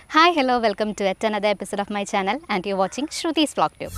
Hi, hello, welcome to yet another episode of my channel, and you're watching Shruti's Vlog Tube.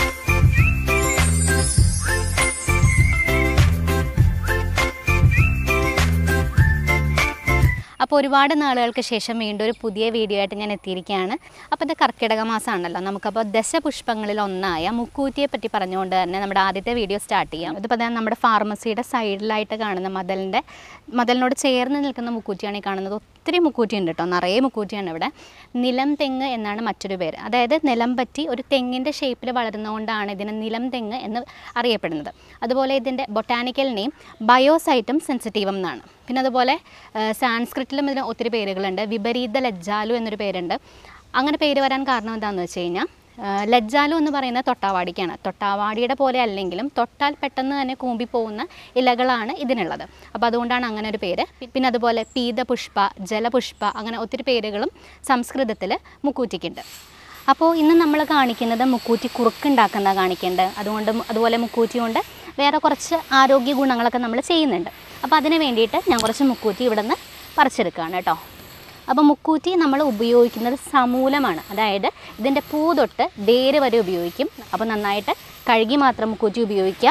അപ്പോൾ ഒരുപാട് നാളുകൾക്ക് ശേഷം വീണ്ടും ഒരു പുതിയ വീഡിയോ ആയിട്ട് ഞാൻ എത്തിയിരിക്കുകയാണ് അപ്പോൾ ഇത് കർക്കിടക മാസമാണല്ലോ നമുക്കപ്പോൾ ദശപുഷ്പങ്ങളിൽ ഒന്നായ മുക്കൂറ്റിയെ പറ്റി പറഞ്ഞുകൊണ്ട് തന്നെ നമ്മുടെ ആദ്യത്തെ വീഡിയോ സ്റ്റാർട്ട് ചെയ്യാം ഇതിപ്പോൾ ദാ നമ്മുടെ ഫാർമസിയുടെ സൈഡിലായിട്ട് കാണുന്ന മതലിൻ്റെ മതലിനോട് ചേർന്ന് നിൽക്കുന്ന മുക്കൂറ്റിയാണ് ഈ കാണുന്നത് ഒത്തിരി മുക്കൂറ്റി ഉണ്ട് കേട്ടോ നിറയെ മുക്കൂറ്റിയാണ് ഇവിടെ നിലം തെങ്ങ് എന്നാണ് മറ്റൊരു പേര് അതായത് നിലം പറ്റി ഒരു തെങ്ങിൻ്റെ ഷേപ്പിൽ വളരുന്നതുകൊണ്ടാണ് ഇതിന് നിലം തെങ്ങ് എന്ന് അറിയപ്പെടുന്നത് അതുപോലെ ഇതിൻ്റെ ബൊട്ടാനിക്കൽ നെയിം ബയോസൈറ്റം സെൻസിറ്റീവം എന്നാണ് പിന്നെ അതുപോലെ സാൻസ്ക്രിറ്റിലും ഇതിന് ഒത്തിരി പേരുകളുണ്ട് വിപരീത ലജ്ജാലു എന്നൊരു പേരുണ്ട് അങ്ങനെ പേര് വരാൻ കാരണം എന്താണെന്ന് വെച്ച് കഴിഞ്ഞാൽ ലജ്ജാലു എന്ന് പറയുന്നത് തൊട്ടാവാടിക്കാണ് തൊട്ടാവാടിയുടെ പോലെ അല്ലെങ്കിലും തൊട്ടാൽ പെട്ടെന്ന് തന്നെ കൂമ്പിപ്പോകുന്ന ഇലകളാണ് ഇതിനുള്ളത് അപ്പോൾ അതുകൊണ്ടാണ് അങ്ങനെ ഒരു പേര് പി- പിന്നെ അതുപോലെ പീതപുഷ്പ ജലപുഷ്പ അങ്ങനെ ഒത്തിരി പേരുകളും സംസ്കൃതത്തിൽ മുക്കൂറ്റിക്കുണ്ട് അപ്പോൾ ഇന്ന് നമ്മൾ കാണിക്കുന്നത് മുക്കൂറ്റി കുറുക്കുണ്ടാക്കുന്ന കാണിക്കുന്നുണ്ട് അതുകൊണ്ട് മു- അതുപോലെ മുക്കൂറ്റി കൊണ്ട് വേറെ കുറച്ച് ആരോഗ്യ ഗുണങ്ങളൊക്കെ നമ്മൾ ചെയ്യുന്നുണ്ട് അപ്പോൾ അതിന് വേണ്ടിയിട്ട് ഞാൻ കുറച്ച് മുക്കൂറ്റി ഇവിടെ നിന്ന് പറിച്ചെടുക്കുകയാണ് കേട്ടോ അപ്പോൾ മുക്കൂറ്റി നമ്മൾ ഉപയോഗിക്കുന്നത് സമൂലമാണ് അതായത് ഇതിൻ്റെ പൂ തൊട്ട് വേര് വരെ ഉപയോഗിക്കും അപ്പോൾ നന്നായിട്ട് കഴുകി മാത്രം മുക്കൂറ്റി ഉപയോഗിക്കുക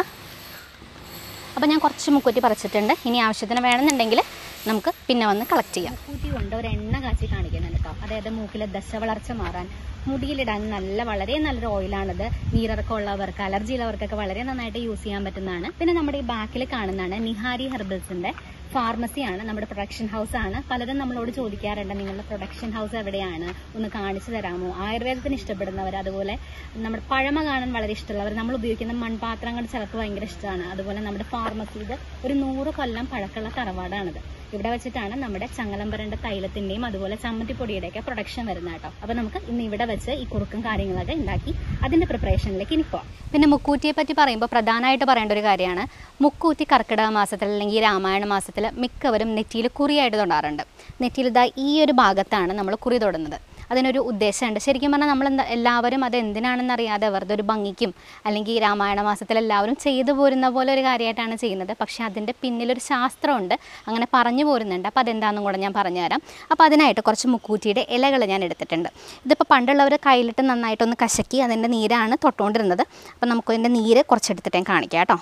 അപ്പോൾ ഞാൻ കുറച്ച് മുക്കൂറ്റി പറിച്ചിട്ടുണ്ട് ഇനി ആവശ്യത്തിന് വേണമെന്നുണ്ടെങ്കിൽ നമുക്ക് പിന്നെ വന്ന് കളക്ട് ചെയ്യാം മുക്കൂറ്റി കൊണ്ട് ഒരു എണ്ണ കാച്ചി കാണിക്കുന്നുണ്ട് കേട്ടോ അതായത് മൂക്കിലെ ദശവളർച്ച മാറാൻ മുടിയിലിടാൻ നല്ല വളരെ നല്ലൊരു ഓയിലാണിത് നീരിറക്കം ഉള്ളവർക്ക് അലർജി ഉള്ളവർക്കൊക്കെ വളരെ നന്നായിട്ട് യൂസ് ചെയ്യാൻ പറ്റുന്നതാണ് പിന്നെ നമ്മുടെ ഈ ബാക്കിൽ കാണുന്നതാണ് നിഹാരി ഹെർബൽസിന്റെ ഫാർമസിയാണ് നമ്മുടെ പ്രൊഡക്ഷൻ ഹൗസ് ആണ് പലരും നമ്മളോട് ചോദിക്കാറുണ്ട് നിങ്ങളുടെ പ്രൊഡക്ഷൻ ഹൗസ് എവിടെയാണ് ഒന്ന് കാണിച്ചു തരാമോ ആയുർവേദത്തിന് ഇഷ്ടപ്പെടുന്നവർ അതുപോലെ നമ്മുടെ പഴമ കാണാൻ വളരെ ഇഷ്ടമുള്ളവർ നമ്മൾ ഉപയോഗിക്കുന്ന മൺപാത്രങ്ങൾ ചിലർക്ക് ഭയങ്കര ഇഷ്ടമാണ് അതുപോലെ നമ്മുടെ ഫാർമസി ഇത് ഒരു നൂറ് കൊല്ലം പഴക്കമുള്ള തറവാടാണിത് ഇവിടെ വെച്ചിട്ടാണ് നമ്മുടെ ചങ്ങലമ്പരന്റെ തൈലത്തിന്റെയും അതുപോലെ ചമ്മന്തിപ്പൊടിയുടെയൊക്കെ പ്രൊഡക്ഷൻ വരുന്നത് കേട്ടോ അപ്പൊ നമുക്ക് ഇന്ന് ഇവിടെ വെച്ച് ഈ കുറുക്കും കാര്യങ്ങളൊക്കെ ഉണ്ടാക്കി അതിന്റെ പ്രിപ്പറേഷനിലേക്ക് ഇനി പോവാം പിന്നെ മുക്കൂറ്റിയെ പറ്റി പറയുമ്പോൾ പ്രധാനമായിട്ട് പറയേണ്ട ഒരു കാര്യമാണ് മുക്കൂറ്റി കർക്കിടക മാസത്തിൽ അല്ലെങ്കിൽ രാമായണ മാസത്തിൽ മിക്കവരും നെറ്റിയിൽ കുറിയായിട്ട് തൊടാറുണ്ട് നെറ്റിയിൽ ഇതാ ഈ ഒരു ഭാഗത്താണ് നമ്മൾ കുറി തൊടുന്നത് അതിനൊരു ഉദ്ദേശമുണ്ട് ശരിക്കും പറഞ്ഞാൽ നമ്മൾ എന്താ എല്ലാവരും അത് എന്തിനാണെന്ന് അറിയാതെ വെറുതെ ഒരു ഭംഗിക്കും അല്ലെങ്കിൽ രാമായണ മാസത്തിൽ എല്ലാവരും ചെയ്തു പോരുന്ന പോലെ ഒരു കാര്യമായിട്ടാണ് ചെയ്യുന്നത് പക്ഷേ അതിൻ്റെ പിന്നിലൊരു ശാസ്ത്രമുണ്ട് അങ്ങനെ പറഞ്ഞു പോരുന്നുണ്ട് അപ്പോൾ അതെന്താണെന്നും കൂടെ ഞാൻ പറഞ്ഞുതരാം അപ്പോൾ അതിനായിട്ട് കുറച്ച് മുക്കൂറ്റിയുടെ ഇലകൾ ഞാൻ എടുത്തിട്ടുണ്ട് ഇതിപ്പോൾ പണ്ടുള്ളവർ കയ്യിലിട്ട് നന്നായിട്ടൊന്ന് കശക്കി അതിൻ്റെ നീരാണ് തൊട്ടുകൊണ്ടിരുന്നത് അപ്പോൾ നമുക്ക് അതിൻ്റെ നീര് കുറച്ചെടുത്തിട്ട് ഞാൻ കാണിക്കാം കേട്ടോ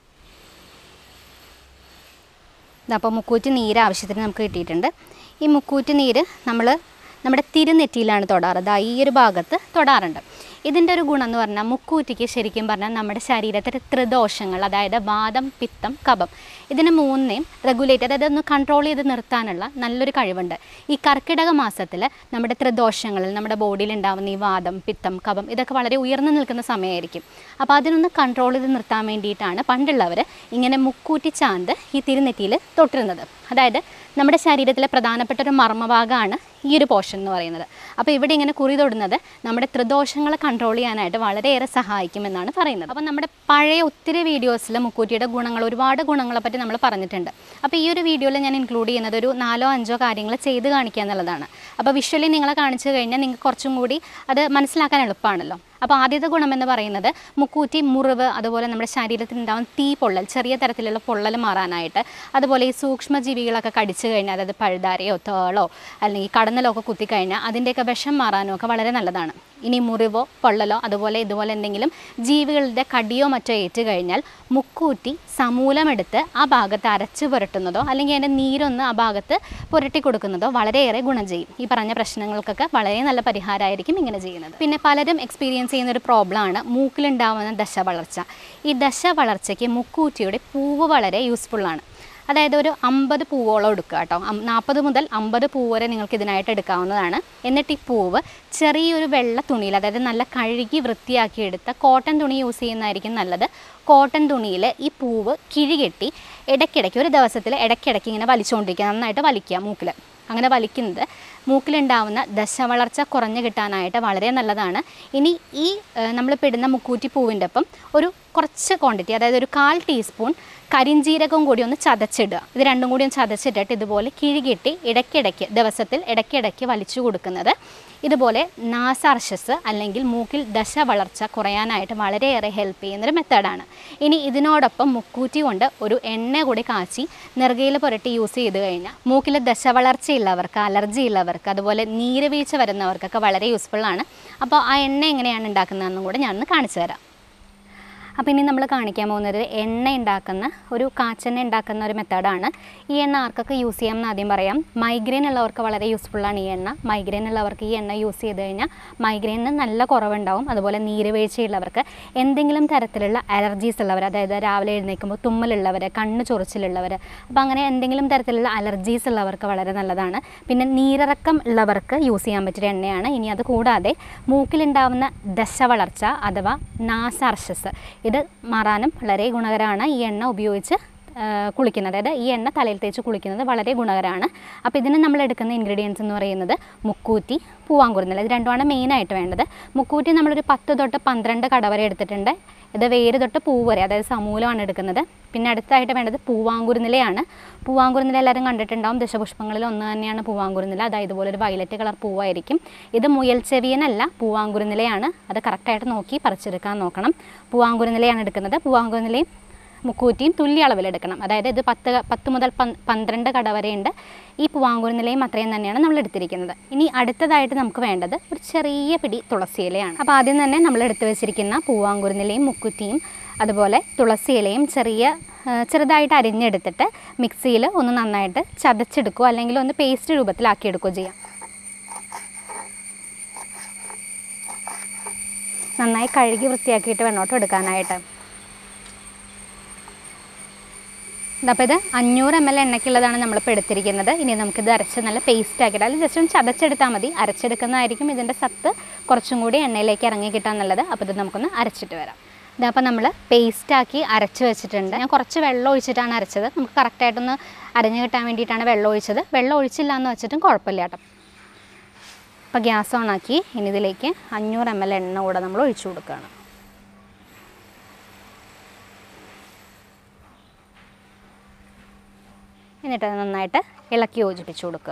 അപ്പോൾ മുക്കൂറ്റി നീര് ആവശ്യത്തിന് നമുക്ക് കിട്ടിയിട്ടുണ്ട് ഈ മുക്കൂറ്റി നീര് നമ്മൾ നമ്മുടെ തിരുനെറ്റിയിലാണ് തൊടാറ് ദാ ഈ ഒരു ഭാഗത്ത് തൊടാറുണ്ട് ഇതിൻ്റെ ഒരു ഗുണം എന്ന് പറഞ്ഞാൽ മുക്കൂറ്റിക്ക് ശരിക്കും പറഞ്ഞാൽ നമ്മുടെ ശരീരത്തിലെ ത്രിദോഷങ്ങൾ അതായത് വാദം പിത്തം കഫം ഇതിനെ മൂന്നിനെയും റെഗുലേറ്റ് അതായത് ഒന്ന് കൺട്രോൾ ചെയ്ത് നിർത്താനുള്ള നല്ലൊരു കഴിവുണ്ട് ഈ കർക്കിടക മാസത്തിൽ നമ്മുടെ ത്രിദോഷങ്ങളിൽ നമ്മുടെ ബോഡിയിൽ ഉണ്ടാകുന്ന ഈ വാദം പിത്തം കഫം ഇതൊക്കെ വളരെ ഉയർന്നു നിൽക്കുന്ന സമയമായിരിക്കും അപ്പോൾ അതിനൊന്ന് കൺട്രോൾ ചെയ്ത് നിർത്താൻ വേണ്ടിയിട്ടാണ് പണ്ടുള്ളവർ ഇങ്ങനെ മുക്കൂറ്റി ചാന്ത് ഈ തിരുനെറ്റിയിൽ തൊട്ടിരുന്നത് അതായത് നമ്മുടെ ശരീരത്തിലെ പ്രധാനപ്പെട്ട ഒരു മർമ്മഭാഗമാണ് ഈ ഒരു പോർഷൻ എന്ന് പറയുന്നത് അപ്പോൾ ഇവിടെ ഇങ്ങനെ കുറി തൊടുന്നത് നമ്മുടെ ത്രിദോഷങ്ങളെ കൺട്രോൾ ചെയ്യാനായിട്ട് വളരെയേറെ സഹായിക്കുമെന്നാണ് പറയുന്നത് അപ്പോൾ നമ്മുടെ പഴയ ഒത്തിരി വീഡിയോസിൽ മുക്കൂറ്റിയുടെ ഗുണങ്ങൾ ഒരുപാട് ഗുണങ്ങളെ പറ്റി നമ്മൾ പറഞ്ഞിട്ടുണ്ട് അപ്പോൾ ഈ ഒരു വീഡിയോയിൽ ഞാൻ ഇൻക്ലൂഡ് ചെയ്യുന്നത് ഒരു നാലോ അഞ്ചോ കാര്യങ്ങൾ ചെയ്ത് കാണിക്കുക എന്നുള്ളതാണ് അപ്പോൾ വിഷ്വലി നിങ്ങളെ കാണിച്ചു കഴിഞ്ഞാൽ നിങ്ങൾക്ക് കുറച്ചും കൂടി അത് മനസ്സിലാക്കാൻ എളുപ്പമാണല്ലോ അപ്പോൾ ആദ്യത്തെ ഗുണമെന്ന് പറയുന്നത് മുക്കൂറ്റി മുറിവ് അതുപോലെ നമ്മുടെ ശരീരത്തിൽ ഉണ്ടാകുന്ന തീ പൊള്ളൽ ചെറിയ തരത്തിലുള്ള പൊള്ളൽ മാറാനായിട്ട് അതുപോലെ ഈ സൂക്ഷ്മജീവികളൊക്കെ കടിച്ചു കഴിഞ്ഞാൽ അതായത് പഴുതാരയോ തേളോ അല്ലെങ്കിൽ കടന്നലോ ഒക്കെ കുത്തിക്കഴിഞ്ഞാൽ അതിൻ്റെയൊക്കെ വിഷം മാറാനും ഒക്കെ വളരെ നല്ലതാണ് ഇനി മുറിവോ പൊള്ളലോ അതുപോലെ ഇതുപോലെ എന്തെങ്കിലും ജീവികളുടെ കടിയോ മറ്റോ ഏറ്റു കഴിഞ്ഞാൽ മുക്കൂറ്റി സമൂലമെടുത്ത് ആ ഭാഗത്ത് അരച്ച് പുരട്ടുന്നതോ അല്ലെങ്കിൽ അതിൻ്റെ നീരൊന്ന് ആ ഭാഗത്ത് പുരട്ടി കൊടുക്കുന്നതോ വളരെയേറെ ഗുണം ചെയ്യും ഈ പറഞ്ഞ പ്രശ്നങ്ങൾക്കൊക്കെ വളരെ നല്ല പരിഹാരമായിരിക്കും ഇങ്ങനെ ചെയ്യുന്നത് പിന്നെ പലരും എക്സ്പീരിയൻസ് ചെയ്യുന്ന ഒരു പ്രോബ്ലമാണ് മൂക്കിലുണ്ടാവുന്ന ദശ വളർച്ച ഈ ദശ വളർച്ചയ്ക്ക് മുക്കൂറ്റിയുടെ പൂവ് വളരെ യൂസ്ഫുള്ളാണ് അതായത് ഒരു അമ്പത് പൂവോളം എടുക്കുക കേട്ടോ നാൽപ്പത് മുതൽ അമ്പത് പൂവ് വരെ നിങ്ങൾക്ക് ഇതിനായിട്ട് എടുക്കാവുന്നതാണ് എന്നിട്ട് ഈ പൂവ് ചെറിയൊരു വെള്ള തുണിയിൽ അതായത് നല്ല കഴുകി വൃത്തിയാക്കി എടുത്ത കോട്ടൺ തുണി യൂസ് ചെയ്യുന്നതായിരിക്കും നല്ലത് കോട്ടൺ തുണിയിൽ ഈ പൂവ് കിഴികെട്ടി ഇടയ്ക്കിടയ്ക്ക് ഒരു ദിവസത്തിൽ ഇടയ്ക്കിടയ്ക്ക് ഇങ്ങനെ വലിച്ചുകൊണ്ടിരിക്കുക നന്നായിട്ട് വലിക്കുക മൂക്കിൽ അങ്ങനെ വലിക്കുന്നത് മൂക്കിലുണ്ടാവുന്ന ദശവളർച്ച കുറഞ്ഞു കിട്ടാനായിട്ട് വളരെ നല്ലതാണ് ഇനി ഈ നമ്മൾ പെടുന്ന മുക്കൂറ്റി പൂവിൻ്റെ ഒപ്പം ഒരു കുറച്ച് ക്വാണ്ടിറ്റി അതായത് ഒരു കാൽ ടീസ്പൂൺ കരിഞ്ജീരകവും കൂടി ഒന്ന് ചതച്ചിടുക ഇത് രണ്ടും കൂടി ഒന്ന് ചതച്ചിട്ടിട്ട് ഇതുപോലെ കിഴികിട്ടി ഇടയ്ക്കിടയ്ക്ക് ദിവസത്തിൽ ഇടയ്ക്കിടയ്ക്ക് വലിച്ചു കൊടുക്കുന്നത് ഇതുപോലെ നാസാർഷസ് അല്ലെങ്കിൽ മൂക്കിൽ ദശ വളർച്ച കുറയാനായിട്ട് വളരെയേറെ ഹെൽപ്പ് ചെയ്യുന്നൊരു മെത്തേഡാണ് ഇനി ഇതിനോടൊപ്പം മുക്കൂറ്റി കൊണ്ട് ഒരു എണ്ണ കൂടി കാച്ചി നെറുകയിൽ പുരട്ടി യൂസ് ചെയ്ത് കഴിഞ്ഞാൽ മൂക്കിൽ ദശ വളർച്ചയുള്ളവർക്ക് അലർജി ഉള്ളവർക്ക് അതുപോലെ നീരവീഴ്ച വരുന്നവർക്കൊക്കെ വളരെ യൂസ്ഫുൾ ആണ് അപ്പോൾ ആ എണ്ണ എങ്ങനെയാണ് ഉണ്ടാക്കുന്നതെന്നും കൂടെ ഞാനൊന്ന് കാണിച്ചു തരാം അപ്പോൾ ഇനി നമ്മൾ കാണിക്കാൻ പോകുന്നത് എണ്ണ ഉണ്ടാക്കുന്ന ഒരു കാച്ചെണ്ണ ഉണ്ടാക്കുന്ന ഒരു മെത്തേഡാണ് ഈ എണ്ണ ആർക്കൊക്കെ യൂസ് ചെയ്യാം എന്ന് ആദ്യം പറയാം മൈഗ്രെയിൻ ഉള്ളവർക്ക് വളരെ യൂസ്ഫുള്ളാണ് ഈ എണ്ണ മൈഗ്രെയിൻ ഉള്ളവർക്ക് ഈ എണ്ണ യൂസ് ചെയ്ത് കഴിഞ്ഞാൽ മൈഗ്രെയിനിന് നല്ല കുറവുണ്ടാവും അതുപോലെ നീരുവീഴ്ചയുള്ളവർക്ക് എന്തെങ്കിലും തരത്തിലുള്ള അലർജീസ് ഉള്ളവർ അതായത് രാവിലെ എഴുന്നേൽക്കുമ്പോൾ തുമ്മലുള്ളവർ കണ്ണ് ചൊറിച്ചിലുള്ളവർ അപ്പോൾ അങ്ങനെ എന്തെങ്കിലും തരത്തിലുള്ള അലർജീസ് ഉള്ളവർക്ക് വളരെ നല്ലതാണ് പിന്നെ നീരിറക്കം ഉള്ളവർക്ക് യൂസ് ചെയ്യാൻ പറ്റിയ എണ്ണയാണ് ഇനി അത് കൂടാതെ മൂക്കിലുണ്ടാവുന്ന ദശ വളർച്ച അഥവാ നാസാർഷസ് ഇത് മാറാനും വളരെ ഗുണകരമാണ് ഈ എണ്ണ ഉപയോഗിച്ച് ആ, കുളിക്കുന്നത് അതായത് ഈ എണ്ണ തലയിൽ തേച്ച് കുളിക്കുന്നത് വളരെ ഗുണകരമാണ് അപ്പോൾ ഇതിന് നമ്മൾ എടുക്കുന്ന ഇൻഗ്രീഡിയൻസ് എന്ന് പറയുന്നത് മുക്കൂറ്റി പൂവാങ്കുരുന്നില ഇത് രണ്ടുമാണ് മെയിനായിട്ട് വേണ്ടത് മുക്കൂറ്റി നമ്മളൊരു പത്ത് തൊട്ട് പന്ത്രണ്ട് കട വരെ എടുത്തിട്ടുണ്ട് ഇത് വേര് തൊട്ട് പൂ വരെ അതായത് സമൂലമാണ് എടുക്കുന്നത് പിന്നെ അടുത്തായിട്ട് വേണ്ടത് പൂവാങ്കുരുന്നിലയാണ് പൂവാങ്കുരുന്നില എല്ലാവരും കണ്ടിട്ടുണ്ടാവും ദശപുഷ്പങ്ങളിൽ ഒന്ന് തന്നെയാണ് പൂവാങ്കുരുന്നില അതായത് ഇതുപോലെ ഒരു വയലറ്റ് കളർ പൂവായിരിക്കും ഇത് മുയൽ ചെവിയനല്ല പൂവാങ്കുരുന്നിലയാണ് അത് കറക്റ്റായിട്ട് നോക്കി പറിച്ചെടുക്കാൻ നോക്കണം പൂവാങ്കുരുന്നിലയാണ് എടുക്കുന്നത് പൂവാങ്കുരുന്നിലയും മുക്കൂറ്റിയും തുല്യ അളവിലെടുക്കണം അതായത് ഇത് പത്ത് പത്ത് മുതൽ പൻ- പന്ത്രണ്ട് കട വരെയുണ്ട് ഈ പൂവാങ്കുരുന്നിലയും അത്രയും തന്നെയാണ് നമ്മൾ എടുത്തിരിക്കുന്നത് ഇനി അടുത്തതായിട്ട് നമുക്ക് വേണ്ടത് ഒരു ചെറിയ പിടി തുളസി ഇലയാണ് അപ്പോൾ ആദ്യം തന്നെ നമ്മൾ എടുത്തു വെച്ചിരിക്കുന്ന പൂവാങ്കുരുന്നിലയും മുക്കുറ്റിയും അതുപോലെ തുളസി ഇലയും ചെറിയ ആ, ചെറുതായിട്ട് അരിഞ്ഞെടുത്തിട്ട് മിക്സിയിൽ ഒന്ന് നന്നായിട്ട് ചതച്ചെടുക്കുക അല്ലെങ്കിൽ ഒന്ന് പേസ്റ്റ് രൂപത്തിലാക്കി എടുക്കുകയോ ചെയ്യാം നന്നായി കഴുകി വൃത്തിയാക്കിയിട്ട് വേണോട്ടോ എടുക്കാനായിട്ട് അപ്പോൾ ഇത് അഞ്ഞൂറ് എം എൽ എണ്ണയ്ക്കുള്ളതാണ് നമ്മളിപ്പോൾ എടുത്തിരിക്കുന്നത് ഇനി നമുക്കിത് അരച്ച് നല്ല പേസ്റ്റ് ആക്കിയിട്ട് അല്ലെങ്കിൽ ജസ്റ്റ് ഒന്ന് ചതച്ചെടുത്താൽ മതി അരച്ചെടുക്കുന്നതായിരിക്കും ഇതിൻ്റെ സത്ത് കുറച്ചും കൂടി എണ്ണയിലേക്ക് ഇറങ്ങി കിട്ടാൻ നല്ലത് അപ്പോൾ ഇത് നമുക്കൊന്ന് അരച്ചിട്ട് വരാം ഇതപ്പോൾ നമ്മൾ പേസ്റ്റാക്കി അരച്ച് വെച്ചിട്ടുണ്ട് ഞാൻ കുറച്ച് വെള്ളം ഒഴിച്ചിട്ടാണ് അരച്ചത് നമുക്ക് കറക്റ്റായിട്ടൊന്ന് അരഞ്ഞ് കിട്ടാൻ വേണ്ടിയിട്ടാണ് വെള്ളം ഒഴിച്ചത് വെള്ളം ഒഴിച്ചില്ല എന്ന് വെച്ചിട്ടും കുഴപ്പമില്ല കേട്ടോ അപ്പോൾ ഗ്യാസ് ഓണാക്കി ഇനി ഇതിലേക്ക് അഞ്ഞൂറ് എം എൽ എണ്ണ കൂടെ നമ്മൾ ഒഴിച്ചു കൊടുക്കുകയാണ് എന്നിട്ട് അത് നന്നായിട്ട് ഇളക്കി യോജിപ്പിച്ച് കൊടുക്കുക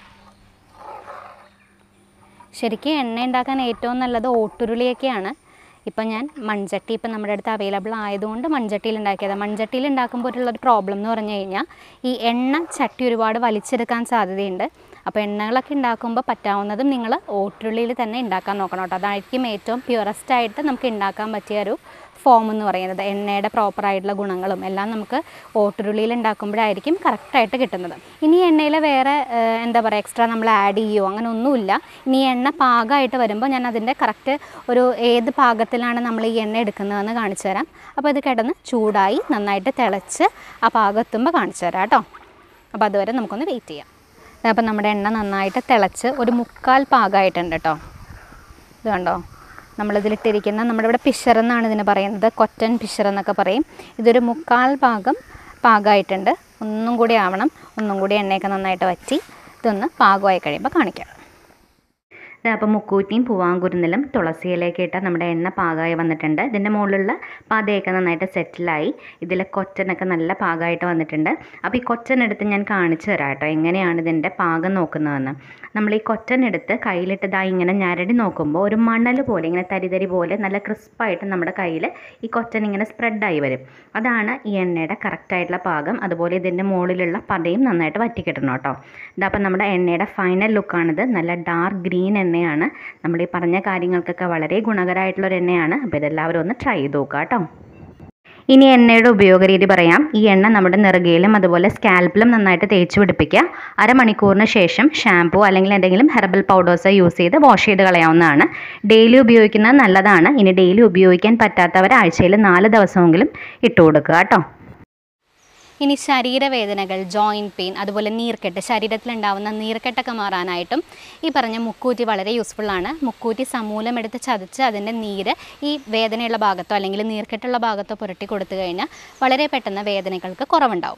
ശരിക്കും എണ്ണ ഉണ്ടാക്കാൻ ഏറ്റവും നല്ലത് ഓട്ടുരുളിയൊക്കെയാണ് ഇപ്പം ഞാൻ മൺചട്ടി ഇപ്പം നമ്മുടെ അടുത്ത് അവൈലബിൾ ആയതുകൊണ്ട് മൺചട്ടിയിൽ ഉണ്ടാക്കിയത് മൺചട്ടിയിൽ ഉണ്ടാക്കുമ്പോൾ ഉള്ളൊരു പ്രോബ്ലം എന്ന് പറഞ്ഞു കഴിഞ്ഞാൽ ഈ എണ്ണ ചട്ടി ഒരുപാട് വലിച്ചെടുക്കാൻ സാധ്യതയുണ്ട് അപ്പോൾ എണ്ണകളൊക്കെ ഉണ്ടാക്കുമ്പോൾ പറ്റാവുന്നതും നിങ്ങൾ ഓട്ടുരുളിയിൽ തന്നെ ഉണ്ടാക്കാൻ നോക്കണം കേട്ടോ അതായിരിക്കും ഏറ്റവും പ്യുറസ്റ്റ് ആയിട്ട് നമുക്ക് ഉണ്ടാക്കാൻ പറ്റിയ ഒരു ഫോം എന്ന് പറയുന്നത് എണ്ണയുടെ പ്രോപ്പറായിട്ടുള്ള ഗുണങ്ങളും എല്ലാം നമുക്ക് ഓട്ടുരുളിയിൽ ഉണ്ടാക്കുമ്പോഴായിരിക്കും കറക്റ്റായിട്ട് കിട്ടുന്നത് ഇനി എണ്ണയിൽ വേറെ ഏഹ്, എന്താ പറയുക എക്സ്ട്രാ നമ്മൾ ആഡ് ചെയ്യുമോ അങ്ങനെ ഒന്നുമില്ല ഇനി എണ്ണ പാകമായിട്ട് വരുമ്പോൾ ഞാൻ അതിൻ്റെ കറക്റ്റ് ഒരു ഏത് പാകത്തിലാണ് നമ്മൾ ഈ എണ്ണ എടുക്കുന്നതെന്ന് കാണിച്ചു തരാം അപ്പോൾ ഇത് കിടന്ന് ചൂടായി നന്നായിട്ട് തിളച്ച് ആ പാകത്തുമ്പോൾ കാണിച്ചു തരാം കേട്ടോ അപ്പോൾ അതുവരെ നമുക്കൊന്ന് വെയിറ്റ് ചെയ്യാം അപ്പോൾ നമ്മുടെ എണ്ണ നന്നായിട്ട് തിളച്ച് ഒരു മുക്കാൽ പാകമായിട്ടുണ്ട് കേട്ടോ ഇത് കണ്ടോ നമ്മളിതിലിട്ടിരിക്കുന്ന നമ്മുടെ ഇവിടെ പിഷർ എന്നാണ് ഇതിന് പറയുന്നത് കൊറ്റൻ പിഷർ എന്നൊക്കെ പറയും ഇതൊരു മുക്കാൽ ഭാഗം പാകമായിട്ടുണ്ട് ഒന്നും കൂടി ആവണം ഒന്നും കൂടി എണ്ണയൊക്കെ നന്നായിട്ട് വറ്റി ഇതൊന്ന് പാകമായി കഴിയുമ്പോൾ കാണിക്കാം അപ്പോൾ മുക്കൂറ്റിയും പൂവാങ്കുരുന്നിലും തുളസി ഇലയൊക്കെ ഇട്ടാൽ നമ്മുടെ എണ്ണ പാകമായി വന്നിട്ടുണ്ട് ഇതിൻ്റെ മുകളിലുള്ള പതയൊക്കെ നന്നായിട്ട് സെറ്റിലായി ഇതിലെ കൊച്ചനൊക്കെ നല്ല പാകമായിട്ട് വന്നിട്ടുണ്ട് അപ്പോൾ ഈ കൊച്ചൻ എടുത്ത് ഞാൻ കാണിച്ചു തരാം കേട്ടോ എങ്ങനെയാണ് ഇതിൻ്റെ പാകം നോക്കുന്നതെന്ന് നമ്മൾ ഈ കൊച്ചൻ എടുത്ത് കയ്യിലിട്ട് ഇതാ ഇങ്ങനെ ഞരടി നോക്കുമ്പോൾ ഒരു മണൽ പോലെ ഇങ്ങനെ തരിതരി പോലെ നല്ല ക്രിസ്പായിട്ട് നമ്മുടെ കയ്യിൽ ഈ കൊച്ചൻ ഇങ്ങനെ സ്പ്രെഡായി വരും അതാണ് ഈ എണ്ണയുടെ കറക്റ്റായിട്ടുള്ള പാകം അതുപോലെ ഇതിൻ്റെ മുകളിലുള്ള പതയും നന്നായിട്ട് വറ്റിക്കിട്ടണം കേട്ടോ ഇതപ്പം നമ്മുടെ എണ്ണയുടെ ഫൈനൽ ലുക്കാണിത് നല്ല ഡാർക്ക് ഗ്രീൻ എണ്ണയാണ് നമ്മൾ ഈ പറഞ്ഞ കാര്യങ്ങൾക്കൊക്കെ വളരെ ഗുണകരമായിട്ടുള്ള ഒരു എണ്ണയാണ് അപ്പോൾ ഇതെല്ലാവരും ഒന്ന് ട്രൈ ചെയ്ത് നോക്കുക കേട്ടോ ഇനി എണ്ണയുടെ ഉപയോഗ രീതി പറയാം ഈ എണ്ണ നമ്മുടെ നെറുകയിലും അതുപോലെ സ്കാൽപ്പിലും നന്നായിട്ട് തേച്ച് പിടിപ്പിക്കുക അരമണിക്കൂറിന് ശേഷം ഷാമ്പൂ അല്ലെങ്കിൽ എന്തെങ്കിലും ഹെർബൽ പൗഡേഴ്സ് യൂസ് ചെയ്ത് വാഷ് ചെയ്ത് കളയാവുന്നതാണ് ഡെയിലി ഉപയോഗിക്കുന്നത് നല്ലതാണ് ഇനി ഡെയിലി ഉപയോഗിക്കാൻ പറ്റാത്തവർ ആഴ്ചയിൽ നാല് ദിവസമെങ്കിലും ഇട്ട് കൊടുക്കുക കേട്ടോ ഇനി ശരീരവേദനകൾ ജോയിൻറ്റ് പെയിൻ അതുപോലെ നീർക്കെട്ട് ശരീരത്തിലുണ്ടാവുന്ന നീർക്കെട്ടൊക്കെ മാറാനായിട്ടും ഈ പറഞ്ഞ മുക്കൂറ്റി വളരെ യൂസ്ഫുള്ളാണ് മുക്കൂറ്റി സമൂലം എടുത്ത് ചതച്ച് അതിൻ്റെ നീര് ഈ വേദനയുള്ള ഭാഗത്തോ അല്ലെങ്കിൽ നീർക്കെട്ടുള്ള ഭാഗത്തോ പുരട്ടി കൊടുത്തു കഴിഞ്ഞാൽ വളരെ പെട്ടെന്ന് വേദനകൾക്ക് കുറവുണ്ടാവും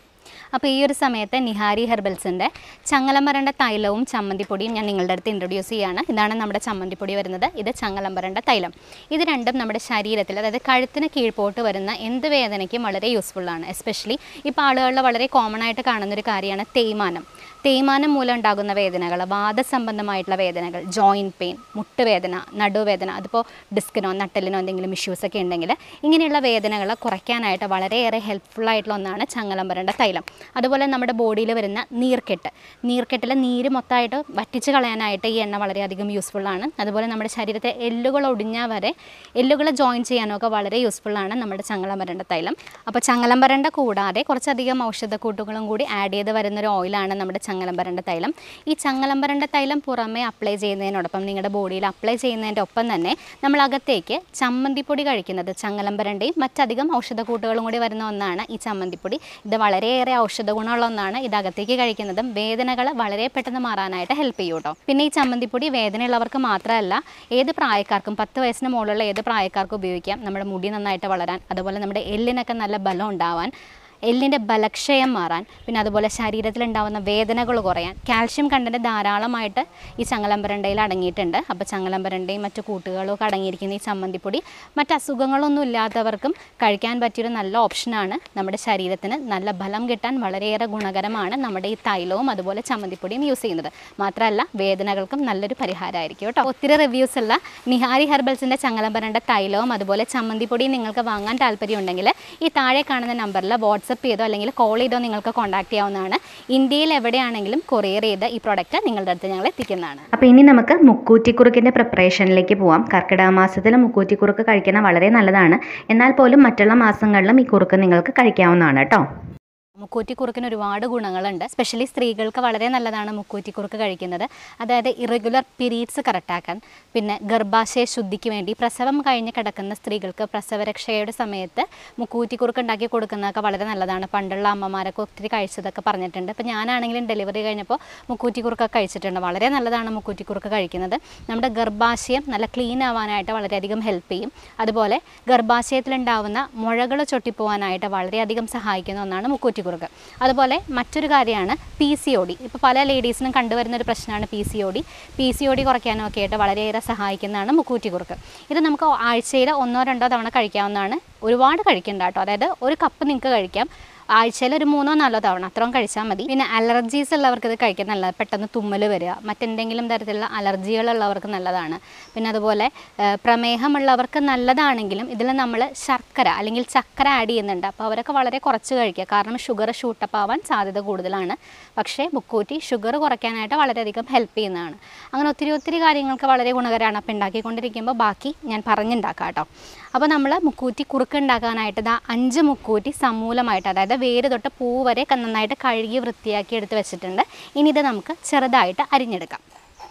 അപ്പോൾ ഈ ഒരു സമയത്ത് നിഹാരി ഹെർബൽസിൻ്റെ ചങ്ങലമ്പരണ്ട തൈലവും ചമ്മന്തിപ്പൊടിയും ഞാൻ നിങ്ങളുടെ അടുത്ത് ഇൻട്രൊഡ്യൂസ് ചെയ്യുകയാണ് ഇതാണ് നമ്മുടെ ചമ്മന്തിപ്പൊടി വരുന്നത് ഇത് ചങ്ങലമ്പരണ്ട തൈലം ഇത് രണ്ടും നമ്മുടെ ശരീരത്തിൽ അതായത് കഴുത്തിന് കീഴ്പോട്ട് വരുന്ന എന്ത് വേദനയ്ക്കും വളരെ യൂസ്ഫുള്ളാണ് എസ്പെഷ്യലി ഇപ്പോൾ ആളുകളിൽ വളരെ കോമൺ ആയിട്ട് കാണുന്നൊരു കാര്യമാണ് തേയ്മാനം തേയ്മാനം മൂലം ഉണ്ടാകുന്ന വേദനകൾ വാദസംബന്ധമായിട്ടുള്ള വേദനകൾ ജോയിൻറ്റ് പെയിൻ മുട്ടുവേദന നടുവേദന അതിപ്പോൾ ഡിസ്കിനോ നട്ടലിനോ എന്തെങ്കിലും ഇഷ്യൂസ് ഒക്കെ ഉണ്ടെങ്കിൽ ഇങ്ങനെയുള്ള വേദനകൾ കുറയ്ക്കാനായിട്ട് വളരെയേറെ ഹെൽപ്ഫുൾ ആയിട്ടുള്ള ഒന്നാണ് ചങ്ങലമ്പരണ്ട തൈലം അതുപോലെ നമ്മുടെ ബോഡിയിൽ വരുന്ന നീർക്കെട്ട് നീർക്കെട്ടിലെ നീര് മൊത്തമായിട്ട് വറ്റിച്ച് കളയാനായിട്ട് ഈ എണ്ണ വളരെയധികം യൂസ്ഫുള്ളാണ് അതുപോലെ നമ്മുടെ ശരീരത്തെ എല്ലുകൾ ഒടിഞ്ഞാൽ വരെ എല്ലുകൾ ജോയിൻ ചെയ്യാനൊക്കെ വളരെ യൂസ്ഫുള്ളാണ് നമ്മുടെ ചങ്ങലമ്പരണ്ട തൈലം അപ്പോൾ ചങ്ങലമ്പരണ്ട കൂടാതെ കുറച്ചധികം ഔഷധക്കൂട്ടുകളും കൂടി ആഡ് ചെയ്ത് വരുന്നൊരു ഓയിലാണ് നമ്മുടെ ചങ്ങലമ്പരണ്ട തൈലം ഈ ചങ്ങലമ്പരണ്ട തൈലം പുറമേ അപ്ലൈ ചെയ്യുന്നതിനോടൊപ്പം നിങ്ങളുടെ ബോഡിയിൽ അപ്ലൈ ചെയ്യുന്നതിൻ്റെ ഒപ്പം തന്നെ നമ്മൾ അകത്തേക്ക് ചമ്മന്തിപ്പൊടി കഴിക്കുന്നത് ചങ്ങലമ്പരണ്ടയും മറ്റധികം ഔഷധക്കൂട്ടുകളും കൂടി വരുന്ന ഒന്നാണ് ഈ ചമ്മന്തിപ്പൊടി ഇത് വളരെയേറെ ഔഷധ ഗുണമുള്ള ഒന്നാണ് ഇത് അകത്തേക്ക് കഴിക്കുന്നതും വേദനകൾ വളരെ പെട്ടെന്ന് മാറാനായിട്ട് ഹെൽപ്പ് ചെയ്യും കേട്ടോ പിന്നെ ഈ ചമ്മന്തിപ്പൊടി വേദനയുള്ളവർക്ക് മാത്രമല്ല ഏത് പ്രായക്കാർക്കും പത്ത് വയസ്സിന് മുകളിലുള്ള ഏത് പ്രായക്കാർക്കും ഉപയോഗിക്കാം നമ്മുടെ മുടി നന്നായിട്ട് വളരാൻ അതുപോലെ നമ്മുടെ എല്ലിനൊക്കെ നല്ല ബലം ഉണ്ടാവാൻ എല്ലിൻ്റെ ബലക്ഷയം മാറാൻ പിന്നെ അതുപോലെ ശരീരത്തിലുണ്ടാകുന്ന വേദനകൾ കുറയാൻ കാൽഷ്യം കണ്ടന്റ് ധാരാളമായിട്ട് ഈ ചങ്ങലമ്പരണ്ടയിൽ അടങ്ങിയിട്ടുണ്ട് അപ്പോൾ ചങ്ങലമ്പരണ്ടയും മറ്റു കൂട്ടുകളും ഒക്കെ അടങ്ങിയിരിക്കുന്ന ഈ ചമ്മന്തിപ്പൊടി മറ്റ് അസുഖങ്ങളൊന്നും ഇല്ലാത്തവർക്കും കഴിക്കാൻ പറ്റിയൊരു നല്ല ഓപ്ഷനാണ് നമ്മുടെ ശരീരത്തിന് നല്ല ബലം കിട്ടാൻ വളരെയേറെ ഗുണകരമാണ് നമ്മുടെ ഈ തൈലവും അതുപോലെ ചമ്മന്തിപ്പൊടിയും യൂസ് ചെയ്യുന്നത് മാത്രമല്ല വേദനകൾക്കും നല്ലൊരു പരിഹാരമായിരിക്കും കേട്ടോ ഒത്തിരി റിവ്യൂസ് ഉള്ള നിഹാരി ഹെർബൽസിൻ്റെ ചങ്ങലമ്പരണ്ട തൈലവും അതുപോലെ ചമ്മന്തിപ്പൊടിയും നിങ്ങൾക്ക് വാങ്ങാൻ താല്പര്യമുണ്ടെങ്കിൽ ഈ താഴെ കാണുന്ന നമ്പറിൽ വാട്സപ്പ് ചെയ്തോ അല്ലെങ്കിൽ കോൾ ചെയ്തോ നിങ്ങൾക്ക് കോൺടാക്ട് ചെയ്യാവുന്നതാണ് ഇന്ത്യയിൽ എവിടെയാണെങ്കിലും കൊറിയർ ചെയ്ത് ഈ പ്രോഡക്റ്റ് നിങ്ങളുടെ അടുത്ത് ഞങ്ങൾ എത്തിക്കുന്നതാണ് അപ്പോൾ ഇനി നമുക്ക് മുക്കൂറ്റിക്കുറുക്കിൻ്റെ പ്രിപ്പറേഷനിലേക്ക് പോവാം കർക്കിടക മാസത്തിൽ മുക്കൂറ്റിക്കുറുക്ക് കഴിക്കുന്നത് വളരെ നല്ലതാണ് എന്നാൽ പോലും മറ്റുള്ള മാസങ്ങളിലും ഈ കുറുക്ക് നിങ്ങൾക്ക് കഴിക്കാവുന്നതാണ് കേട്ടോ മുക്കൂറ്റിക്കുറുക്കിന് ഒരുപാട് ഗുണങ്ങളുണ്ട് സ്പെഷ്യലി സ്ത്രീകൾക്ക് വളരെ നല്ലതാണ് മുക്കൂറ്റിക്കുറുക്ക് കഴിക്കുന്നത് അതായത് ഇറഗുലർ പീരീഡ്സ് കറക്റ്റാക്കാൻ പിന്നെ ഗർഭാശയ ശുദ്ധിക്ക് വേണ്ടി പ്രസവം കഴിഞ്ഞ് കിടക്കുന്ന സ്ത്രീകൾക്ക് പ്രസവരക്ഷയുടെ സമയത്ത് മുക്കൂറ്റിക്കുറുക്ക് ഉണ്ടാക്കി കൊടുക്കുന്നതൊക്കെ വളരെ നല്ലതാണ് പണ്ടുള്ള അമ്മമാരൊക്കെ ഒത്തിരി കഴിച്ചതൊക്കെ പറഞ്ഞിട്ടുണ്ട് ഇപ്പോൾ ഞാനാണെങ്കിലും ഡെലിവറി കഴിഞ്ഞപ്പോൾ മുക്കൂറ്റിക്കുറുക്കൊക്കെ കഴിച്ചിട്ടുണ്ട് വളരെ നല്ലതാണ് മുക്കൂറ്റിക്കുറുക്ക് കഴിക്കുന്നത് നമ്മുടെ ഗർഭാശയം നല്ല ക്ലീൻ ആവാനായിട്ട് വളരെയധികം ഹെൽപ്പ് ചെയ്യും അതുപോലെ ഗർഭാശയത്തിലുണ്ടാവുന്ന മുഴകൾ ചൊട്ടിപ്പോവാനായിട്ട് വളരെയധികം സഹായിക്കുന്ന ഒന്നാണ് മുക്കൂറ്റിക്കുറുക്ക് അതുപോലെ മറ്റൊരു കാര്യമാണ് പി സി ഒ ഡി ഇപ്പോൾ പല ലേഡീസിനും കണ്ടുവരുന്ന ഒരു പ്രശ്നമാണ് P C O D P C O D കുറയ്ക്കാനും ഒക്കെ ആയിട്ട് വളരെയേറെ സഹായിക്കുന്നതാണ് മുക്കൂറ്റിക്കുറുക്ക് ഇത് നമുക്ക് ആഴ്ചയിൽ ഒന്നോ രണ്ടോ തവണ കഴിക്കാവുന്നതാണ് ഒരുപാട് കഴിക്കണ്ട കേട്ടോ അതായത് ഒരു കപ്പ് നിങ്ങൾക്ക് കഴിക്കാം ആഴ്ചയിൽ ഒരു മൂന്നോ നാലോ തവണ അത്രയും കഴിച്ചാൽ മതി പിന്നെ അലർജീസ് ഉള്ളവർക്ക് ഇത് കഴിക്കാൻ നല്ലത് പെട്ടെന്ന് തുമ്മൽ വരിക മറ്റെന്തെങ്കിലും തരത്തിലുള്ള അലർജികളുള്ളവർക്ക് നല്ലതാണ് പിന്നെ അതുപോലെ ആ, പ്രമേഹമുള്ളവർക്ക് നല്ലതാണെങ്കിലും ഇതിൽ നമ്മൾ ശർക്കര അല്ലെങ്കിൽ ചക്കര ആഡ് ചെയ്യുന്നുണ്ട് അപ്പോൾ അവരൊക്കെ വളരെ കുറച്ച് കഴിക്കുക കാരണം ഷുഗർ ഷൂട്ടപ്പ് ആവാൻ സാധ്യത കൂടുതലാണ് പക്ഷേ മുക്കൂറ്റി ഷുഗർ കുറയ്ക്കാനായിട്ട് വളരെയധികം ഹെൽപ്പ് ചെയ്യുന്നതാണ് അങ്ങനെ ഒത്തിരി ഒത്തിരി കാര്യങ്ങൾക്ക് വളരെ ഗുണകരമാണ് അപ്പോൾ ഉണ്ടാക്കിക്കൊണ്ടിരിക്കുമ്പോൾ ബാക്കി ഞാൻ പറഞ്ഞുണ്ടാക്കാം കേട്ടോ അപ്പോൾ നമ്മൾ മുക്കൂറ്റി കുറുക്ക് ഉണ്ടാക്കാനായിട്ട് ഇതാ അഞ്ച് മുക്കൂറ്റി സമൂലമായിട്ട് അതായത് വേര് തൊട്ട് പൂ വരെ ക- നന്നായിട്ട് കഴുകി വൃത്തിയാക്കി എടുത്ത് വെച്ചിട്ടുണ്ട് ഇനി ഇത് നമുക്ക് ചെറുതായിട്ട് അരിഞ്ഞെടുക്കാം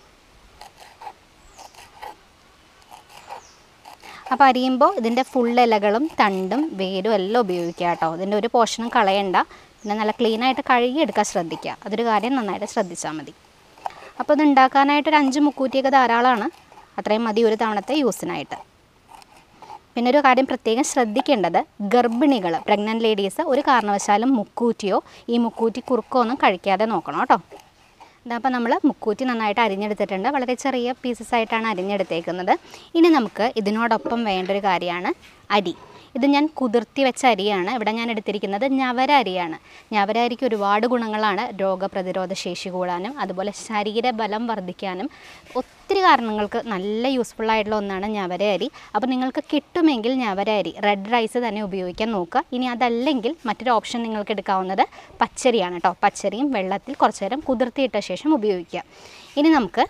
അപ്പോൾ അരിയുമ്പോൾ ഇതിൻ്റെ ഫുൾ ഇലകളും തണ്ടും വേരും എല്ലാം ഉപയോഗിക്കുക കേട്ടോ ഇതിൻ്റെ ഒരു പോർഷനും കളയണ്ട പിന്നെ നല്ല ക്ലീനായിട്ട് കഴുകിയെടുക്കാൻ ശ്രദ്ധിക്കുക അതൊരു കാര്യം നന്നായിട്ട് ശ്രദ്ധിച്ചാൽ മതി അപ്പോൾ ഇത് ഉണ്ടാക്കാനായിട്ട് ഒരു അഞ്ച് മുക്കൂറ്റിയൊക്കെ ധാരാളമാണ് അത്രയും മതി ഒരു തവണത്തെ യൂസിനായിട്ട് പിന്നെ ഒരു കാര്യം പ്രത്യേകം ശ്രദ്ധിക്കേണ്ടത് ഗർഭിണികൾ പ്രഗ്നൻറ്റ് ലേഡീസ് ഒരു കാരണവശാലും മുക്കൂറ്റിയോ ഈ മുക്കൂറ്റി കുറുക്കോ ഒന്നും കഴിക്കാതെ നോക്കണം കേട്ടോ ഇതപ്പോൾ നമ്മൾ മുക്കൂറ്റി നന്നായിട്ട് അരിഞ്ഞെടുത്തിട്ടുണ്ട് വളരെ ചെറിയ പീസസ് ആയിട്ടാണ് അരിഞ്ഞെടുത്തേക്കുന്നത് ഇനി നമുക്ക് ഇതിനോടൊപ്പം വേണ്ട ഒരു കാര്യമാണ് അരി ഇത് ഞാൻ കുതിർത്തി വെച്ച അരിയാണ് ഇവിടെ ഞാൻ എടുത്തിരിക്കുന്നത് ഞവര അരിയാണ് ഞവര അരിക്ക് ഒരുപാട് ഗുണങ്ങളാണ് രോഗപ്രതിരോധ ശേഷി കൂടാനും അതുപോലെ ശരീരബലം വർദ്ധിക്കാനും ഒത്തിരി കാരണങ്ങൾക്ക് നല്ല യൂസ്ഫുൾ ആയിട്ടുള്ള ഒന്നാണ് ഞവര അരി അപ്പോൾ നിങ്ങൾക്ക് കിട്ടുമെങ്കിൽ ഞവര അരി റെഡ് റൈസ് തന്നെ ഉപയോഗിക്കാൻ നോക്കുക ഇനി അതല്ലെങ്കിൽ മറ്റൊരു ഓപ്ഷൻ നിങ്ങൾക്ക് എടുക്കാവുന്നത് പച്ചരിയാണ് കേട്ടോ പച്ചരിയും വെള്ളത്തിൽ കുറച്ച് നേരം കുതിർത്തിയിട്ട ശേഷം ഉപയോഗിക്കുക ഇനി നമുക്ക്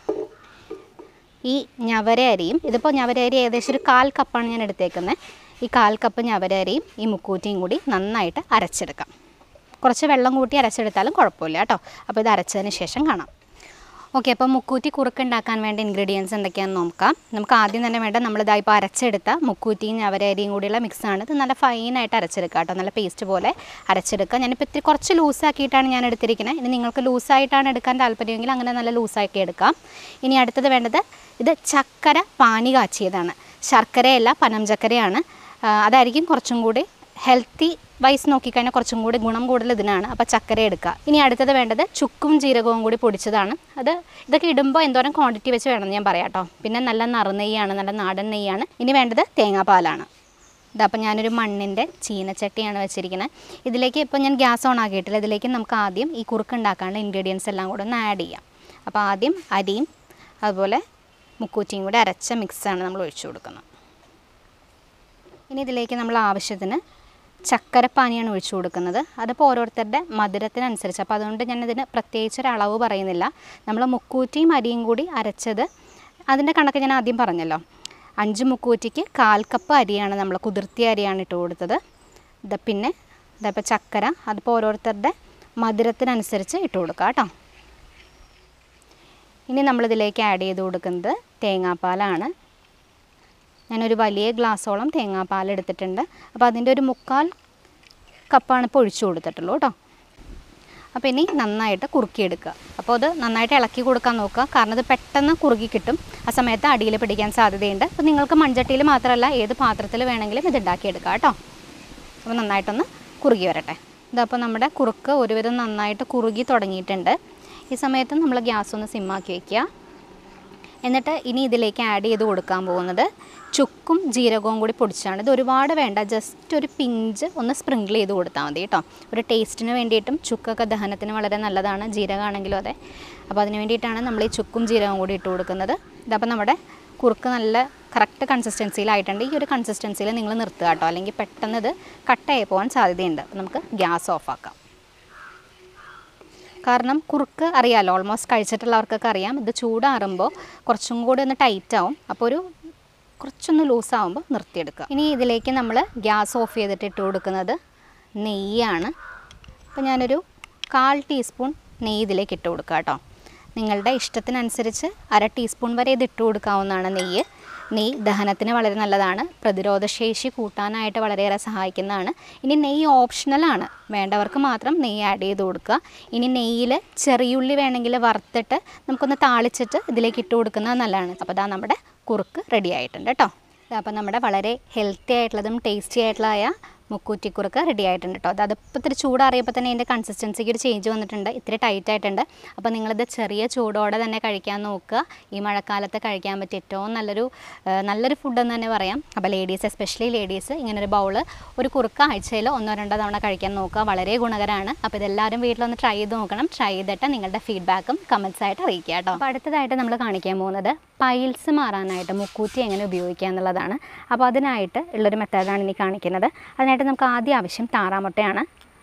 ഈ ഞവര അരിയും ഇതിപ്പോൾ ഞവര അരി ഏകദേശം ഒരു കാൽ കപ്പാണ് ഞാൻ എടുത്തേക്കുന്നത് ഈ കാൽ കപ്പ് ഞവര അരിയും ഈ മുക്കൂറ്റിയും കൂടി നന്നായിട്ട് അരച്ചെടുക്കാം കുറച്ച് വെള്ളം കൂട്ടി അരച്ചെടുത്താലും കുഴപ്പമില്ല കേട്ടോ അപ്പോൾ ഇത് അരച്ചതിന് ശേഷം കാണാം ഓക്കെ അപ്പോൾ മുക്കൂറ്റി കുറുക്ക് ഉണ്ടാക്കാൻ വേണ്ട ഇൻഗ്രീഡിയൻസ് എന്തൊക്കെയാണെന്ന് നോക്കാം നമുക്ക് ആദ്യം തന്നെ വേണ്ട നമ്മളിതാ ഇപ്പോൾ അരച്ചെടുത്ത മുക്കൂറ്റിയും ഞവരരിയും കൂടിയുള്ള മിക്സാണ് ഇത് നല്ല ഫൈനായിട്ട് അരച്ചെടുക്കുക കേട്ടോ നല്ല പേസ്റ്റ് പോലെ അരച്ചെടുക്കുക ഞാനിപ്പോൾ ഇത്തിരി കുറച്ച് ലൂസാക്കിയിട്ടാണ് ഞാൻ എടുത്തിരിക്കുന്നത് ഇനി നിങ്ങൾക്ക് ലൂസായിട്ടാണ് എടുക്കാൻ താല്പര്യമെങ്കിൽ അങ്ങനെ നല്ല ലൂസാക്കി എടുക്കാം ഇനി അടുത്തത് വേണ്ടത് ഇത് ചക്കര പാനി കാച്ചിയതാണ് ശർക്കരയല്ല പനം ചക്കരയാണ് ആ, അതായിരിക്കും കുറച്ചും കൂടി ഹെൽത്തി വയസ്സ് നോക്കിക്കഴിഞ്ഞാൽ കുറച്ചും കൂടി ഗുണം കൂടുതൽ ഇതിനാണ് അപ്പോൾ ചക്കര എടുക്കുക ഇനി അടുത്തത് വേണ്ടത് ചുക്കും ജീരകവും കൂടി പൊടിച്ചതാണ് അത് ഇതൊക്കെ ഇടുമ്പോൾ എന്തോരം ക്വാണ്ടിറ്റി വെച്ച് വേണം ഞാൻ പറയാം കേട്ടോ പിന്നെ നല്ല നറുനെയ്യാണ് നല്ല നാടൻ നെയ്യാണ് ഇനി വേണ്ടത് തേങ്ങാപ്പാലാണ് ഇതപ്പോൾ ഞാനൊരു മണ്ണിൻ്റെ ചീനച്ചട്ടിയാണ് വെച്ചിരിക്കുന്നത് ഇതിലേക്ക് ഇപ്പോൾ ഞാൻ ഗ്യാസ് ഓൺ ആക്കിയിട്ടില്ല ഇതിലേക്ക് നമുക്ക് ആദ്യം ഈ കുറുക്ക് ഉണ്ടാക്കാനുള്ള ഇൻഗ്രീഡിയൻസ് എല്ലാം കൂടെ ഒന്ന് ആഡ് ചെയ്യാം അപ്പോൾ ആദ്യം അരിയും അതുപോലെ മുക്കൂറ്റിയും കൂടെ അരച്ച മിക്സാണ് നമ്മൾ ഒഴിച്ചു കൊടുക്കുന്നത് ഇനി ഇതിലേക്ക് നമ്മൾ ആവശ്യത്തിന് ചക്കരപ്പാനിയാണ് ഒഴിച്ചു കൊടുക്കുന്നത് അതിപ്പോൾ ഓരോരുത്തരുടെ മധുരത്തിനനുസരിച്ച് അപ്പോൾ അതുകൊണ്ട് ഞാനിതിന് പ്രത്യേകിച്ച് ഒരു അളവ് പറയുന്നില്ല നമ്മൾ മുക്കൂറ്റിയും അരിയും കൂടി അരച്ചത് അതിൻ്റെ കണക്ക് ഞാൻ ആദ്യം പറഞ്ഞല്ലോ അഞ്ച് മുക്കൂറ്റിക്ക് കാൽ കപ്പ് അരിയാണ് നമ്മൾ കുതിർത്തിയ അരിയാണ് ഇട്ട് കൊടുത്തത് ഇത് പിന്നെ ഇതപ്പോൾ ചക്കര അതിപ്പോൾ ഓരോരുത്തരുടെ മധുരത്തിനനുസരിച്ച് ഇട്ട് കൊടുക്കുക കേട്ടോ ഇനി നമ്മളിതിലേക്ക് ആഡ് ചെയ്ത് കൊടുക്കുന്നത് തേങ്ങാപ്പാലാണ് ഞാനൊരു വലിയ ഗ്ലാസ്സോളം തേങ്ങാപ്പാൽ എടുത്തിട്ടുണ്ട് അപ്പോൾ അതിൻ്റെ ഒരു മുക്കാൽ കപ്പാണ് ഇപ്പോൾ ഒഴിച്ചു കൊടുത്തിട്ടുള്ളൂ കേട്ടോ അപ്പോൾ ഇനി നന്നായിട്ട് കുറുക്കിയെടുക്കുക അപ്പോൾ അത് നന്നായിട്ട് ഇളക്കി കൊടുക്കാൻ നോക്കുക കാരണം ഇത് പെട്ടെന്ന് കുറുകി കിട്ടും ആ സമയത്ത് അടിയിൽ പിടിക്കാൻ സാധ്യതയുണ്ട് അപ്പോൾ നിങ്ങൾക്ക് മൺചട്ടിയിൽ മാത്രമല്ല ഏത് പാത്രത്തിൽ വേണമെങ്കിലും ഇത് ഉണ്ടാക്കിയെടുക്കാം കേട്ടോ അപ്പോൾ നന്നായിട്ടൊന്ന് കുറുകി വരട്ടെ ഇതപ്പോൾ നമ്മുടെ കുറുക്ക് ഒരുവിധം നന്നായിട്ട് കുറുകി തുടങ്ങിയിട്ടുണ്ട് ഈ സമയത്ത് നമ്മൾ ഗ്യാസ് ഒന്ന് സിമ്മാക്കി വയ്ക്കുക എന്നിട്ട് ഇനി ഇതിലേക്ക് ആഡ് ചെയ്ത് കൊടുക്കാൻ പോകുന്നത് ചുക്കും ജീരകവും കൂടി പൊടിച്ചാണ് ഇത് ഒരുപാട് വേണ്ട ജസ്റ്റ് ഒരു പിഞ്ച് ഒന്ന് സ്പ്രിങ്കിൾ ചെയ്ത് കൊടുത്താൽ മതി കേട്ടോ ഒരു ടേസ്റ്റിന് വേണ്ടിയിട്ടും ചുക്കൊക്കെ ദഹനത്തിന് വളരെ നല്ലതാണ് ജീരകമാണെങ്കിലും അതെ അപ്പോൾ അതിന് വേണ്ടിയിട്ടാണ് നമ്മൾ ഈ ചുക്കും ജീരകവും കൂടി ഇട്ട് കൊടുക്കുന്നത് ഇതപ്പോൾ നമ്മുടെ കുറുക്ക് നല്ല കറക്റ്റ് കൺസിസ്റ്റൻസിയിലായിട്ടുണ്ട് ഈ ഒരു കൺസിസ്റ്റൻസിയിൽ നിങ്ങൾ നിർത്തുക കേട്ടോ അല്ലെങ്കിൽ പെട്ടെന്ന് ഇത് കട്ടായി പോകാൻ സാധ്യതയുണ്ട് അപ്പോൾ നമുക്ക് ഗ്യാസ് ഓഫാക്കാം കാരണം കുറുക്ക് അറിയാമല്ലോ ഓൾമോസ്റ്റ് കഴിച്ചിട്ടുള്ളവർക്കൊക്കെ അറിയാം ഇത് ചൂടാറുമ്പോൾ കുറച്ചും കൂടി ഒന്ന് ടൈറ്റ് ആവും അപ്പോൾ ഒരു കുറച്ചൊന്ന് ലൂസാവുമ്പോൾ നിർത്തിയെടുക്കുക ഇനി ഇതിലേക്ക് നമ്മൾ ഗ്യാസ് ഓഫ് ചെയ്തിട്ട് ഇട്ട് കൊടുക്കുന്നത് നെയ്യാണ് അപ്പോൾ ഞാനൊരു കാൽ ടീസ്പൂൺ നെയ്യ് ഇതിലേക്ക് ഇട്ട് കൊടുക്കുക കേട്ടോ നിങ്ങളുടെ ഇഷ്ടത്തിനനുസരിച്ച് അര ടീസ്പൂൺ വരെ ഇത് ഇട്ട് കൊടുക്കാവുന്നതാണ് നെയ്യ് നെയ്യ് ദഹനത്തിന് വളരെ നല്ലതാണ് പ്രതിരോധശേഷി കൂട്ടാനായിട്ട് വളരെയേറെ സഹായിക്കുന്നതാണ് ഇനി നെയ്യ് ഓപ്ഷണലാണ് വേണ്ടവർക്ക് മാത്രം നെയ്യ് ആഡ് ചെയ്ത് കൊടുക്കുക ഇനി നെയ്യിൽ ചെറിയുള്ളി വേണമെങ്കിൽ വറുത്തിട്ട് നമുക്കൊന്ന് താളിച്ചിട്ട് ഇതിലേക്ക് ഇട്ട് കൊടുക്കുന്നത് നല്ലതാണ് അപ്പോൾ ഇതാ നമ്മുടെ കുറുക്ക് റെഡി ആയിട്ടുണ്ട് കേട്ടോ അപ്പോൾ നമ്മുടെ വളരെ ഹെൽത്തി ആയിട്ടുള്ളതും ടേസ്റ്റി ആയിട്ടുള്ളതായ മുക്കൂറ്റിക്കുറുക്ക് റെഡി ആയിട്ടുണ്ട് കേട്ടോ അത് അതിപ്പോൾ ഇത്തിരി ചൂടാറിയപ്പോൾ തന്നെ ഇതിൻ്റെ കൺസിസ്റ്റൻസിക്ക് ഒരു ചേഞ്ച് വന്നിട്ടുണ്ട് ഇത്തിരി ടൈറ്റ് ആയിട്ടുണ്ട് അപ്പോൾ നിങ്ങളിത് ചെറിയ ചൂടോടെ തന്നെ കഴിക്കാൻ നോക്കുക ഈ മഴക്കാലത്ത് കഴിക്കാൻ പറ്റിയ ഏറ്റവും നല്ലൊരു ആ, നല്ലൊരു ഫുഡ് എന്ന് തന്നെ പറയാം അപ്പോൾ ലേഡീസ് എസ്പെഷ്യലി ലേഡീസ് ഇങ്ങനൊരു ബൗള് ഒരു കുറുക്ക് ആഴ്ചയിൽ ഒന്നോ രണ്ടോ തവണ കഴിക്കാൻ നോക്കുക വളരെ ഗുണകരമാണ് അപ്പോൾ ഇതെല്ലാവരും വീട്ടിലൊന്ന് ട്രൈ ചെയ്ത് നോക്കണം ട്രൈ ചെയ്തിട്ട് നിങ്ങളുടെ ഫീഡ്ബാക്കും കമൻസ് ആയിട്ട് അറിയിക്കുക കേട്ടോ അപ്പോൾ അടുത്തതായിട്ട് നമ്മൾ കാണിക്കാൻ പോകുന്നത് പൈൽസ് മാറാനായിട്ട് മുക്കൂറ്റി എങ്ങനെ ഉപയോഗിക്കുക എന്നുള്ളതാണ് അപ്പോൾ അതിനായിട്ട് ഉള്ളൊരു മെത്തേഡാണ് ഇനി കാണിക്കുന്നത് അതിനായിട്ട് നമുക്ക് ആദ്യം ആവശ്യം താറാമുട്ടയാണ്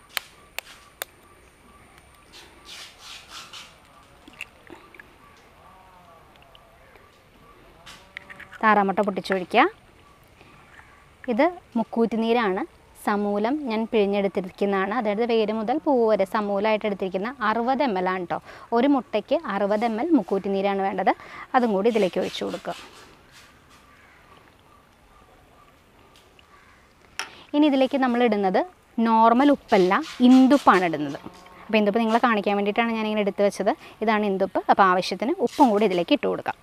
താറാമുട്ട പൊട്ടിച്ചൊഴിക്കുക ഇത് മുക്കൂറ്റി നീരാണ് സമൂലം ഞാൻ പിഴിഞ്ഞെടുത്തിരിക്കുന്നതാണ് അതായത് വേര് മുതൽ പൂവ് വരെ സമൂലമായിട്ട് എടുത്തിരിക്കുന്ന അറുപത് എം എൽ ആണ് കേട്ടോ ഒരു മുട്ടയ്ക്ക് അറുപത് എം എൽ മുക്കൂറ്റി നീരാണ് വേണ്ടത് അതും കൂടി ഇതിലേക്ക് ഒഴിച്ചു കൊടുക്കുക ഇനി ഇതിലേക്ക് നമ്മൾ ഇടുന്നത് നോർമൽ ഉപ്പല്ല ഇന്ദുപ്പാണ് ഇടുന്നത് അപ്പോൾ ഇന്ദുപ്പ് നിങ്ങളെ കാണിക്കാൻ വേണ്ടിയിട്ടാണ് ഞാനിങ്ങനെ എടുത്ത് വെച്ചത് ഇതാണ് ഇന്ദുപ്പ് അപ്പോൾ ആവശ്യത്തിന് ഉപ്പും കൂടി ഇതിലേക്ക് ഇട്ട് കൊടുക്കാം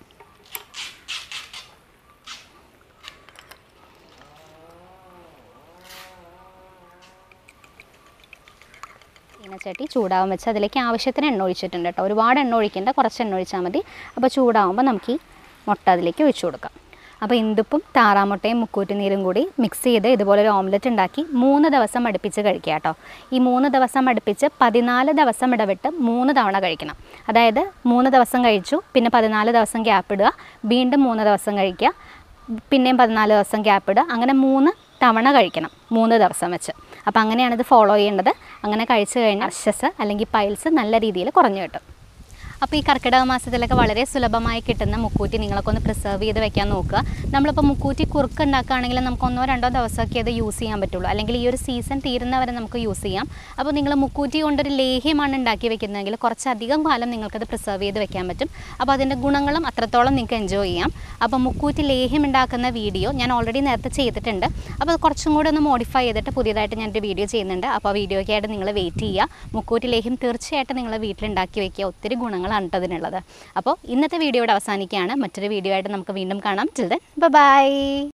ചീനച്ചട്ടി ചൂടാവാൻ വെച്ച് അതിലേക്ക് ആവശ്യത്തിന് എണ്ണ ഒഴിച്ചിട്ടുണ്ട് കേട്ടോ ഒരുപാട് എണ്ണ ഒഴിക്കേണ്ട കുറച്ച് എണ്ണ ഒഴിച്ചാൽ മതി അപ്പോൾ ചൂടാവുമ്പോൾ നമുക്ക് ഈ മുട്ട അതിലേക്ക് ഒഴിച്ചു കൊടുക്കാം അപ്പോൾ ഇന്ദുപ്പും താറാമുട്ടയും മുക്കൂറ്റി നീരും കൂടി മിക്സ് ചെയ്ത് ഇതുപോലെ ഒരു ഓംലെറ്റ് ഉണ്ടാക്കി മൂന്ന് ദിവസം അടുപ്പിച്ച് കഴിക്കുക കേട്ടോ ഈ മൂന്ന് ദിവസം അടുപ്പിച്ച് പതിനാല് ദിവസം ഇടവിട്ട് മൂന്ന് തവണ കഴിക്കണം അതായത് മൂന്ന് ദിവസം കഴിച്ചു പിന്നെ പതിനാല് ദിവസം ഗ്യാപ്പ് ഇടുക വീണ്ടും മൂന്ന് ദിവസം കഴിക്കുക പിന്നെയും പതിനാല് ദിവസം ഗ്യാപ്പ് ഇടുക അങ്ങനെ മൂന്ന് തവണ കഴിക്കണം മൂന്ന് ദിവസം വെച്ച് അപ്പോൾ അങ്ങനെയാണ് ഇത് ഫോളോ ചെയ്യേണ്ടത് അങ്ങനെ കഴിച്ചു കഴിഞ്ഞാൽ അർശസ് അല്ലെങ്കിൽ പൈൽസ് നല്ല രീതിയിൽ കുറഞ്ഞു കിട്ടും അപ്പോൾ ഈ കർക്കിടക മാസത്തിലൊക്കെ വളരെ സുലഭമായി കിട്ടുന്ന മുക്കൂറ്റി നിങ്ങളൊക്കെ ഒന്ന് പ്രിസർവ് ചെയ്ത് വെക്കാൻ നോക്കുക നമ്മളിപ്പോൾ മുക്കൂറ്റി കുറുക്ക് ഉണ്ടാക്കുകയാണെങ്കിൽ നമുക്ക് ഒന്നോ രണ്ടോ ദിവസമൊക്കെ അത് യൂസ് ചെയ്യാൻ പറ്റുള്ളൂ അല്ലെങ്കിൽ ഈ ഒരു സീസൺ തീരുന്നവരെ നമുക്ക് യൂസ് ചെയ്യാം അപ്പോൾ നിങ്ങൾ മുക്കൂറ്റി കൊണ്ടൊരു ലേഹ്യമാണ് ഉണ്ടാക്കി വെക്കുന്നതെങ്കിൽ കുറച്ചധികം കാലം നിങ്ങൾക്കത് പ്രിസർവ് ചെയ്ത് വെക്കാൻ പറ്റും അപ്പോൾ അതിൻ്റെ ഗുണങ്ങളും അത്രത്തോളം നിങ്ങൾക്ക് എൻജോയ് ചെയ്യാം അപ്പോൾ മുക്കൂറ്റി ലേഹ്യം ഉണ്ടാക്കുന്ന വീഡിയോ ഞാൻ ഓൾറെഡി നേരത്തെ ചെയ്തിട്ടുണ്ട് അപ്പോൾ അത് കുറച്ചും കൂടെ ഒന്ന് മോഡിഫൈ ചെയ്തിട്ട് പുതിയതായിട്ട് ഞാനൊരു വീഡിയോ ചെയ്യുന്നുണ്ട് അപ്പോൾ ആ വീഡിയോയ്ക്കായിട്ട് നിങ്ങൾ വെയിറ്റ് ചെയ്യുക മുക്കൂറ്റി ലേഹ്യം തീർച്ചയായിട്ടും നിങ്ങൾ വീട്ടിലുണ്ടാക്കി വെക്കുക ഒത്തിരി ഗുണങ്ങളാണ് കേട്ടോ അതിനുള്ളത് അപ്പോൾ ഇന്നത്തെ വീഡിയോ ഇവിടെ അവസാനിക്കുകയാണ് മറ്റൊരു വീഡിയോ ആയിട്ട് നമുക്ക് വീണ്ടും കാണാം ചിൽഡ്രൻ ബൈ